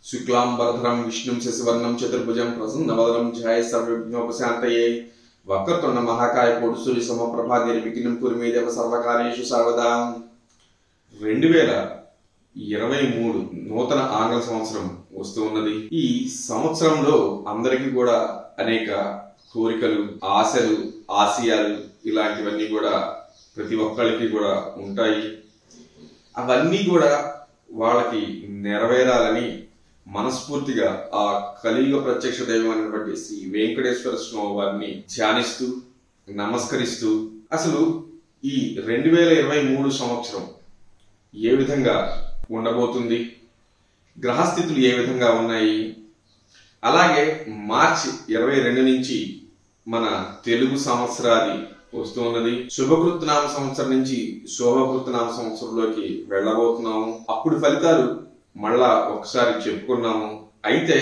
శుక్లాంబరధరం విష్ణుం శశివర్ణం చతుర్భుజం ప్రసన్నవదనం ధ్యాయ సర్వవిఘ్నోపశాంతయే వక్రతుండ మహాకాయ కోటి సూర్య సమప్రభా నిర్విఘ్నం కురిమేదేవ సర్వకార్యేషు సర్వదా రెండు వేల ఇరవై మూడు నూతన ఆంగ్ల సంవత్సరం వస్తూ ఉన్నది ఈ సంవత్సరంలో అందరికీ కూడా అనేక కోరికలు ఆశలు ఆశయాలు ఇలాంటివన్నీ కూడా ప్రతి ఒక్కరికి కూడా ఉంటాయి అవన్నీ కూడా వాళ్ళకి నెరవేరాలని మనస్ఫూర్తిగా ఆ కలియుగ ప్రత్యక్ష దైవం అయినటువంటి శ్రీ వెంకటేశ్వర స్వామి వారిని ధ్యానిస్తూ నమస్కరిస్తూ అసలు ఈ రెండు వేల ఇరవై మూడు సంవత్సరం ఏ విధంగా ఉండబోతుంది గ్రహస్థితులు ఏ విధంగా ఉన్నాయి అలాగే మార్చి ఇరవై రెండు నుంచి మన తెలుగు సంవత్సరాది వస్తూ ఉన్నది శుభకృత్నామ సంవత్సరం నుంచి శోభకృత్నామ సంవత్సరంలోకి వెళ్ళబోతున్నాము అప్పుడు ఫలితాలు మళ్ళా ఒకసారి చెప్పుకున్నాము అయితే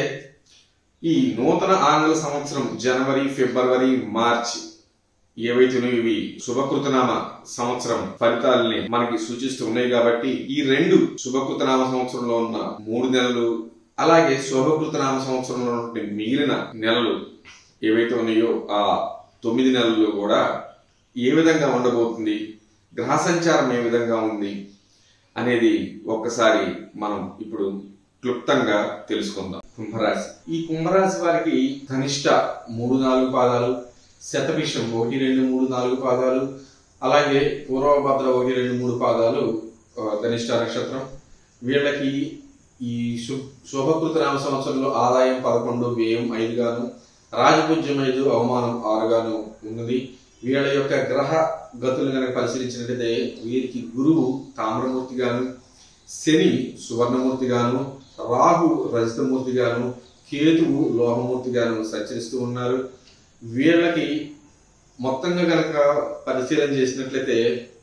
ఈ నూతన ఆంగ్ల సంవత్సరం జనవరి ఫిబ్రవరి మార్చి ఏవైతే ఉన్నాయో ఇవి శుభకృతనామ సంవత్సరం ఫలితాలని మనకి సూచిస్తూ ఉన్నాయి కాబట్టి ఈ రెండు శుభకృతనామ సంవత్సరంలో ఉన్న మూడు నెలలు అలాగే శుభకృతనామ సంవత్సరంలో ఉన్న మిగిలిన నెలలు ఏవైతే ఉన్నాయో ఆ తొమ్మిది నెలలు కూడా ఏ విధంగా ఉండబోతుంది గ్రహ సంచారం ఏ విధంగా ఉంది అనేది ఒక్కసారి మనం ఇప్పుడు క్లుప్తంగా తెలుసుకుందాం కుంభరాశి ఈ కుంభరాశి వారికి ధనిష్ట మూడు నాలుగు పాదాలు శతభిషం ఒకటి రెండు మూడు నాలుగు పాదాలు అలాగే పూర్వభద్ర ఒకటి రెండు మూడు పాదాలు ఆ, ధనిష్ట నక్షత్రం వీళ్ళకి ఈ శు శోభకృత నామ సంవత్సరంలో ఆదాయం పదకొండు వ్యయం ఐదుగాను రాజపూజ్యం ఐదు అవమానం ఆరుగాను ఉన్నది వీళ్ళ యొక్క గ్రహ గతులు కనుక పరిశీలించినట్లయితే వీరికి గురువు తామ్రమూర్తి గాను శని సువర్ణమూర్తి గాను రాహు రజతమూర్తి గాను కేతువు లోహమూర్తి గాను సంచరిస్తూ ఉన్నారు వీళ్ళకి మొత్తంగా కనుక పరిశీలన చేసినట్లయితే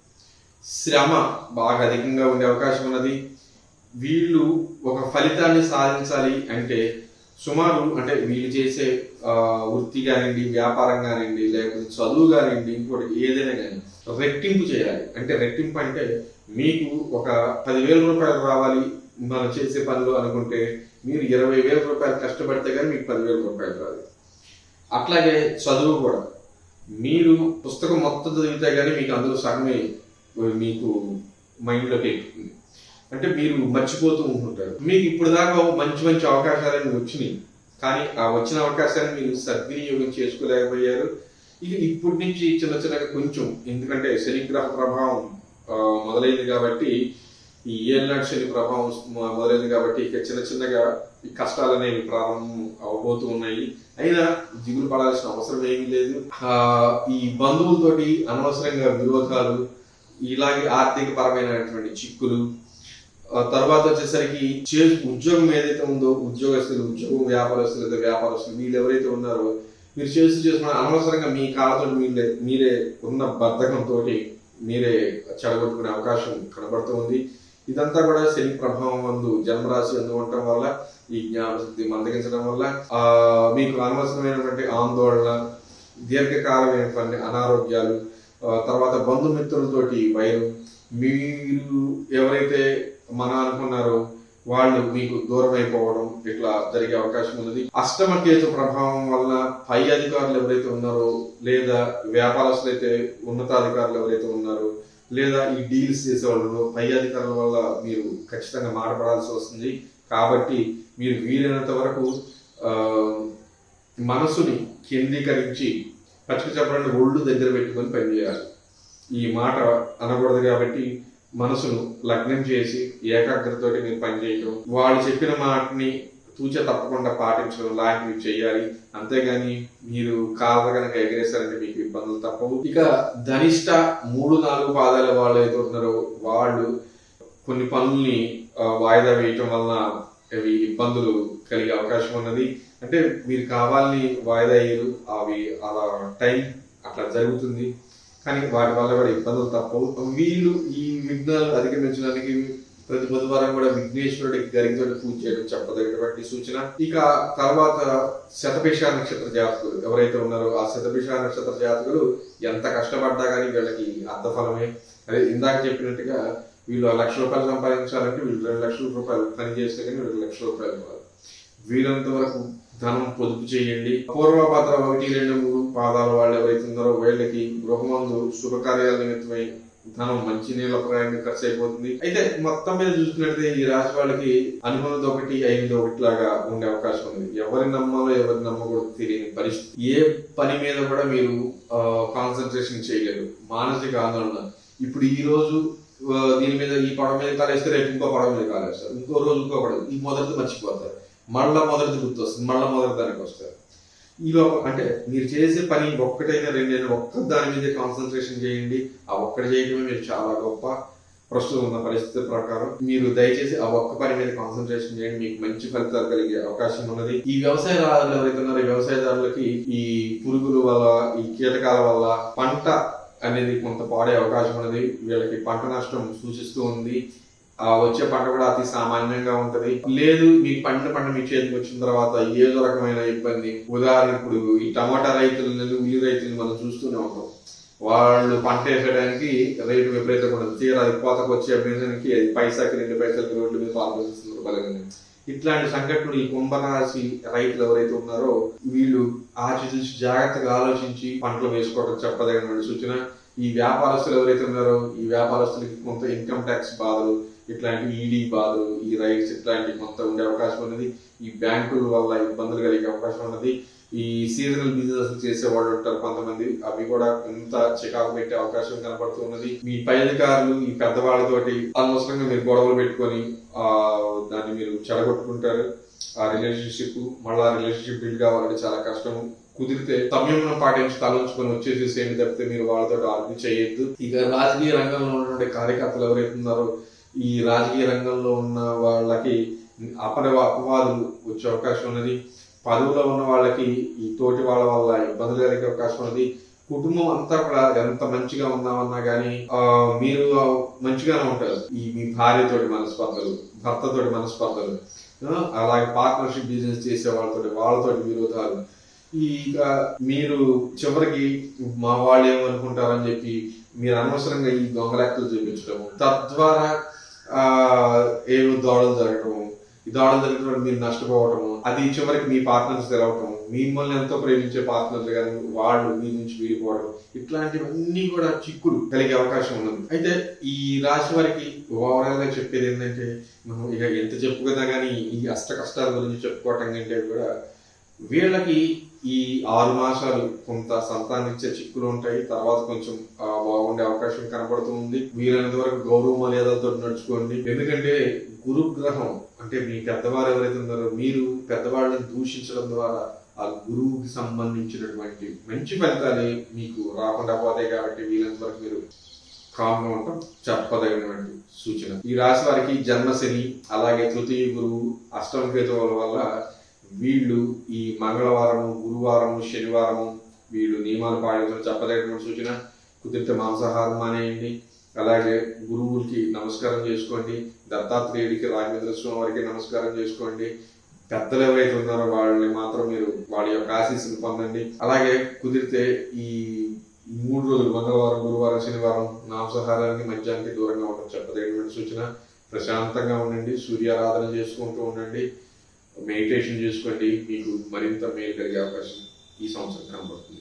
శ్రమ బాగా అధికంగా ఉండే అవకాశం ఉన్నది వీళ్ళు ఒక ఫలితాన్ని సాధించాలి అంటే సుమారు అంటే వీళ్ళు చేసే ఆ, వృత్తి కానివ్వండి వ్యాపారం కానివ్వండి లేకపోతే చదువు కానివ్వండి ఇంకోటి ఏదైనా కానీ రెట్టింపు చేయాలి అంటే రెట్టింపు అంటే మీకు ఒక పదివేల రూపాయలు రావాలి మనం చేసే పనులు అనుకుంటే మీరు ఇరవై వేల రూపాయలు కష్టపడితే కానీ మీకు పదివేల రూపాయలు రాదు అట్లాగే చదువు కూడా మీరు పుస్తకం మొత్తం చదివితే కానీ మీకు అందులో సగమే మీకు మైండ్లోకి ఎక్కుతుంది అంటే మీరు మర్చిపోతూ ఉంటుంటారు మీకు ఇప్పుడు దాకా మంచి మంచి అవకాశాలన్నీ వచ్చినాయి కానీ ఆ వచ్చిన అవకాశాన్ని మీరు సద్వినియోగం చేసుకోలేకపోయారు ఇక ఇప్పటి నుంచి చిన్న చిన్నగా కొంచెం ఎందుకంటే శనిగ్రహ ప్రభావం ఆ, మొదలైంది కాబట్టి ఈ ఏళ్ళనాటి శని ప్రభావం మొ- మొదలైంది కాబట్టి ఇక చిన్న చిన్నగా ఈ కష్టాలు అనేవి ప్రారంభం అవబోతూ ఉన్నాయి అయినా దిగులు పడాల్సిన అవసరం ఏమీ లేదు ఆ, ఈ బంధువులతోటి అనవసరంగా విరోధాలు ఇలాగే ఆర్థిక పరమైనటువంటి చిక్కులు ఆ తర్వాత వచ్చేసరికి చే ఉద్యోగం ఏదైతే ఉందో ఉద్యోగస్తులు ఉద్యోగం వ్యాపారస్తులు లేదా వ్యాపారస్తులు వీళ్ళు ఎవరైతే ఉన్నారో మీరు చేస్తూ చేసుకున్న అనవసరంగా మీ కాళ్ళతో మీరే మీరే ఉన్న బద్ధకంతో మీరే చెడగొట్టుకునే అవకాశం కనబడుతుంది ఇదంతా కూడా శని ప్రభావం అందు జన్మరాశి అందు ఉండటం వల్ల ఈ జ్ఞాపశక్తి మందగించడం వల్ల ఆ మీకు అనవసరమైనటువంటి ఆందోళన దీర్ఘకాలమైనటువంటి అనారోగ్యాలు ఆ, తర్వాత బంధుమిత్రులతోటి వైరం మీరు ఎవరైతే మన అనుకున్నారో వాళ్ళు మీకు దూరం అయిపోవడం ఇట్లా జరిగే అవకాశం ఉన్నది అష్టమ కేతు ప్రభావం వలన పై అధికారులు ఎవరైతే ఉన్నారో లేదా వ్యాపారస్తులు అయితే ఉన్నతాధికారులు ఎవరైతే ఉన్నారో లేదా ఈ డీల్స్ చేసే వాళ్ళు పై అధికారుల వల్ల మీరు ఖచ్చితంగా మాటపడాల్సి వస్తుంది కాబట్టి మీరు వీలైనంత వరకు ఆ, మనసుని కేంద్రీకరించి పచ్చిక చెప్పడానికి ఒళ్ళు దగ్గర పెట్టుకొని పనిచేయాలి ఈ మాట అనకూడదు కాబట్టి మనసును లగ్నం చేసి ఏకాగ్రతతోటి మీరు పనిచేయడం వాళ్ళు చెప్పిన మాటని తూచ తప్పకుండా పాటించడం లాంటివి చేయాలి అంతేగాని మీరు కాళ్ళ కనుక ఎగరేశారంటే మీకు ఇబ్బందులు తప్పవు ఇక ధనిష్ట మూడు నాలుగు పాదాల వాళ్ళు అయితే ఉన్నారో వాళ్ళు కొన్ని పనుల్ని ఆ, వాయిదా వేయటం వలన అవి ఇబ్బందులు కలిగే అవకాశం ఉన్నది అంటే మీరు కావాలని వాయిదా అయ్యారు అవి అలా టైం అట్లా జరుగుతుంది కానీ వాటి వల్ల కూడా ఇబ్బందులు తప్పవు వీళ్ళు ఈ విఘ్నాలు అధిగమించడానికి ప్రతి బుధవారం కూడా విఘ్నేశ్వరుడికి గరితో పూజ చేయడం చెప్పదగినటువంటి సూచన ఇక తర్వాత శతభిష నక్షత్ర జాతకులు ఎవరైతే ఉన్నారో ఆ శతభిష నక్షత్ర జాతకులు ఎంత కష్టపడ్డా కానీ వీళ్ళకి అర్థఫలమే అదే ఇందాక చెప్పినట్టుగా వీళ్ళు ఆ లక్ష రూపాయలు సంపాదించాలంటే వీళ్ళు రెండు లక్షల రూపాయలు పని చేస్తే కానీ వీళ్ళకి లక్ష రూపాయలు రాదు వీరంత వరకు ధనం పొదుపు చేయండి పూర్వభద్ర ఒకటి రెండు మూడు పాదాల వాళ్ళు ఎవరైతే ఉన్నారో వీళ్ళకి గృహమందు శుభకార్యాల నిమిత్తమై ధనం మంచి నీళ్ళ ప్రయాణం ఖర్చు అయిపోతుంది అయితే మొత్తం మీద చూసుకున్నట్లయితే ఈ రాశి వాళ్ళకి అనుకున్నది ఒకటి అయింది ఒకటి లాగా ఉండే అవకాశం ఉంది ఎవరి నమ్మాలో ఎవరి నమ్మకూడదు తెలియని పరిస్థితి ఏ పని మీద కూడా మీరు కాన్సన్ట్రేషన్ చేయలేరు మానసిక ఆందోళన ఇప్పుడు ఈ రోజు ఆ, దీని మీద ఈ పడవ మీద కాలేస్తే రేపు ఇంకో పడవ మీద కాలేస్తారు ఇంకో రోజు ఇంకో పడవ ఈ మొదటిది మర్చిపోతారు మళ్ళా మొదటిది గుర్తొస్తుంది మళ్ళా మొదటి దానికి వస్తారు ఈ లోపల అంటే మీరు చేసే పని ఒక్కటైనా రెండైనా ఒక్క దాని మీద కాన్సన్ట్రేషన్ చేయండి ఆ ఒక్కటి చేయడమే మీరు చాలా గొప్ప ప్రస్తుతం ఉన్న పరిస్థితి ప్రకారం మీరు దయచేసి ఆ ఒక్క పని మీద కాన్సన్ట్రేషన్ చేయండి మీకు మంచి ఫలితాలు కలిగే అవకాశం ఉన్నది ఈ వ్యవసాయదారులు ఎవరైతే ఉన్నారో ఈ వ్యవసాయదారులకి ఈ పురుగుల వల్ల ఈ కీటకాల వల్ల పంట అనేది కొంత పాడే అవకాశం ఉన్నది వీళ్ళకి పంట నష్టం సూచిస్తూ ఉంది ఆ వచ్చే పంట కూడా అతి సామాన్యంగా ఉంటది లేదు మీ పండిన పంట మీ చేతికి వచ్చిన తర్వాత ఏదో రకమైన ఇబ్బంది ఉదాహరణ ఇప్పుడు ఈ టమాటా రైతులని ఉల్లి రైతులను మనం చూస్తూనే ఉంటాం వాళ్ళు పంట వేసడానికి రేటు విపరీతంగా ఉండదు తీరా అది కోతకు వచ్చే అభ్యర్థానికి అది పైసాకి రెండు పైసలకి రోడ్ల మీద పాల్గొస్తున్నారు బలంగా ఇట్లాంటి సంఘటనలు ఈ కుంభరాశి రైతులు ఎవరైతే ఉన్నారో వీళ్ళు ఆచితూచి జాగ్రత్తగా ఆలోచించి పంటలు వేసుకోవడం చెప్పదగిన సూచన ఈ వ్యాపారస్తులు ఎవరైతే ఉన్నారో ఈ వ్యాపారస్తులకి కొంత ఇన్కమ్ ట్యాక్స్ బాధలు ఇట్లాంటి ఈడీ బాధలు ఈ రైట్స్ ఇట్లాంటి కొంత ఉండే అవకాశం ఉన్నది ఈ బ్యాంకుల వల్ల ఇబ్బందులు కలిగే అవకాశం ఉన్నది ఈ సీజనల్ బిజినెస్ చేసే వాళ్ళు ఉంటారు కొంతమంది అవి కూడా కొంత చికాకు పెట్టే అవకాశం కనపడుతూ ఉన్నది మీ పై అధికారులు ఈ పెద్దవాళ్ళతోటి అనవసరంగా మీరు గొడవలు పెట్టుకొని ఆ దాన్ని మీరు చెడగొట్టుకుంటారు ఆ రిలేషన్షిప్ మళ్ళీ ఆ రిలేషన్షిప్ బిల్డ్ కావాలంటే చాలా కష్టం కుదిరితే సంయమనం పాటించి తలంచుకొని వచ్చేసి ఏమి తప్పితే మీరు వాళ్ళతో ఆర్గ్యూ చేయొద్దు ఇక రాజకీయ రంగంలో ఉన్నటువంటి కార్యకర్తలు ఎవరైతే ఉన్నారో ఈ రాజకీయ రంగంలో ఉన్న వాళ్ళకి అపర అపవాదులు వచ్చే అవకాశం ఉన్నది పదవిలో ఉన్న వాళ్ళకి ఈ తోటి వాళ్ళ వల్ల ఇబ్బందులు కలిగే అవకాశం ఉన్నది కుటుంబం అంతా కూడా ఎంత మంచిగా ఉన్నామన్నా గానీ ఆ, మీరు మంచిగానే ఉంటారు ఈ మీ భార్యతోటి మనస్పర్ధలు భర్తతోటి మనస్పర్ధలు ఆ, అలాగే పార్ట్నర్షిప్ బిజినెస్ చేసే వాళ్ళతోటి వాళ్ళతోటి విరోధాలు ఈ ఇక మీరు చివరికి మా వాళ్ళు ఏమనుకుంటారని చెప్పి మీరు అనవసరంగా ఈ దొంగ లెక్కలు చూపించడం తద్వారా ఆ ఏమి దోడలు జరగటము ఈ దోడలు జరగడం వల్ల మీరు నష్టపోవటము అది చివరికి మీ పార్ట్నర్స్ తెలవటం మిమ్మల్ని ఎంతో ప్రేమించే పార్ట్నర్లు కానీ వాళ్ళు మీ నుంచి విడిపోవడం ఇట్లాంటివన్నీ కూడా చిక్కులు కలిగే అవకాశం ఉన్నది అయితే ఈ రాశి వారికి ఓవరాల్ గా చెప్పేది ఏంటంటే మనం ఇక ఎంత చెప్పుకున్నా కానీ ఈ అష్ట కష్టాల గురించి చెప్పుకోవటం కంటే కూడా వీళ్ళకి ఈ ఆరు మాసాలు కొంత సంతానిచ్చే చిక్కులు ఉంటాయి తర్వాత కొంచెం ఆ, బాగుండే అవకాశం కనబడుతూ ఉంది వీలైనంత వరకు గౌరవ మర్యాదలతో నడుచుకోండి ఎందుకంటే గురుగ్రహం అంటే మీ పెద్దవారు ఎవరైతే ఉన్నారో మీరు పెద్దవాళ్ళని దూషించడం ద్వారా ఆ గురువుకి సంబంధించినటువంటి మంచి ఫలితాలు మీకు రాకుండా పోతాయి కాబట్టి వీలైనంత వరకు మీరు కామ్ గా ఉండటం చెప్పదగినటువంటి సూచన ఈ రాశి వారికి జన్మశని అలాగే తృతీయ గురువు అష్టమ కేతువుల వల్ల వీళ్ళు ఈ మంగళవారము గురువారము శనివారము వీళ్ళు నియమాలు పాటించడం చెప్పదగినటువంటి సూచన కుదిరితే మాంసాహారం మానేయండి అలాగే గురువులకి నమస్కారం చేసుకోండి దత్తాత్రేయుడికి రాఘవేంద్ర స్వామి వారికి నమస్కారం చేసుకోండి పెద్దలు ఎవరైతే ఉన్నారో వాళ్ళని మాత్రం మీరు వాళ్ళ యొక్క ఆశీస్సులు పొందండి అలాగే కుదిరితే ఈ ఈ మూడు రోజులు మంగళవారం గురువారం శనివారం మాంసాహారానికి మద్యానికి దూరంగా ఉండడం చెప్పదగినటువంటి సూచన ప్రశాంతంగా ఉండండి సూర్యారాధన చేసుకుంటూ ఉండండి మెడిటేషన్ చేసుకోండి మీకు మరింత మేలు కలిగే అవకాశం ఈ సంవత్సరం కనబడుతుంది